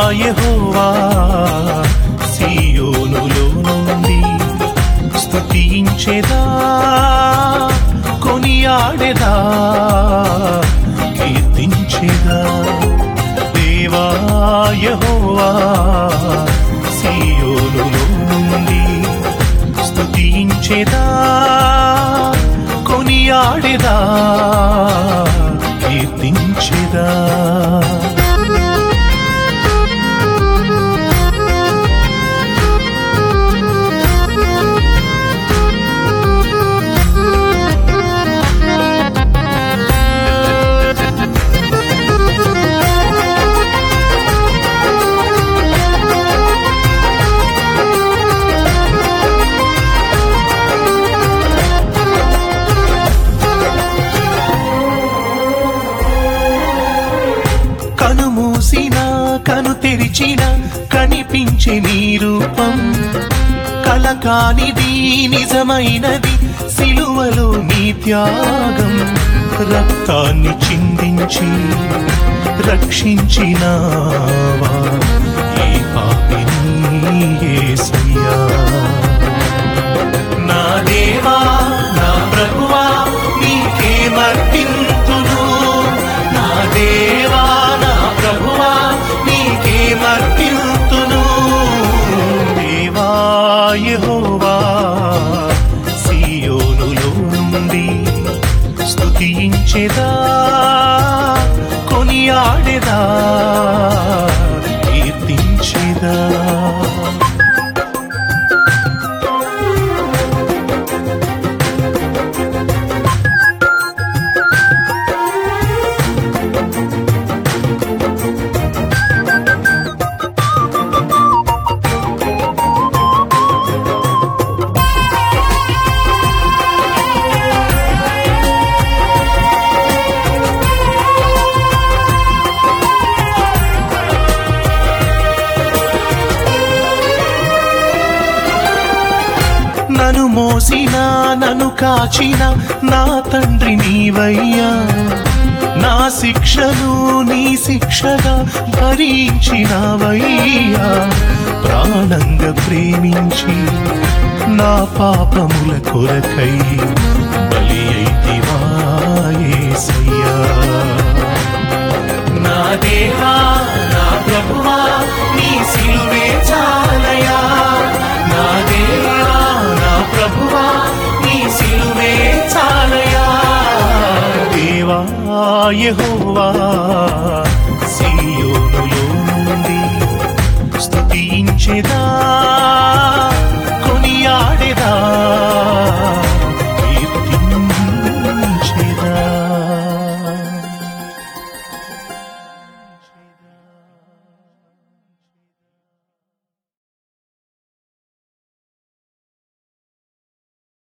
యెహోవా సియోనులో నుండి స్తుతించెదా కొనియాడెదా కీర్తించెదా దేవా యెహోవా సియోనులో నుండి స్తుతించెదా కొనియాడెదా కీర్తించెదా కను మూసిన కను తెరిచిన కనిపించే నీ రూపం కల కానిది నిజమైనది సిలువలో నీ త్యాగం రక్తాన్ని చిందించి రక్షించినావా ఏ పాపిని యేసయ్యా నా దేవా నా ప్రభువా నీకే మర్పింతును నా దేవా నా ప్రభువా నీకే మర్పింతును దేవా యెహోవా సియోనులో నుండి స్తుతించెదా కొనియాడెదా కీర్తించెదా నన్ను మోసిన నన్ను కాచిన నా తండ్రి నీవయ్యా నా శిక్షను నీ శిక్షగా భరించినవయ్యా ప్రాణంగా ప్రేమించి నా పాపముల కొరకై బలి అయితివా యేసయ్యా నా దేవా నా ప్రభువా నీ సిలువే చాలయా నా దేవా నా ప్రభువా నీ సిలువే చాలయా దేవా యెహోవా సియోనులో నుండి స్తుతించెదా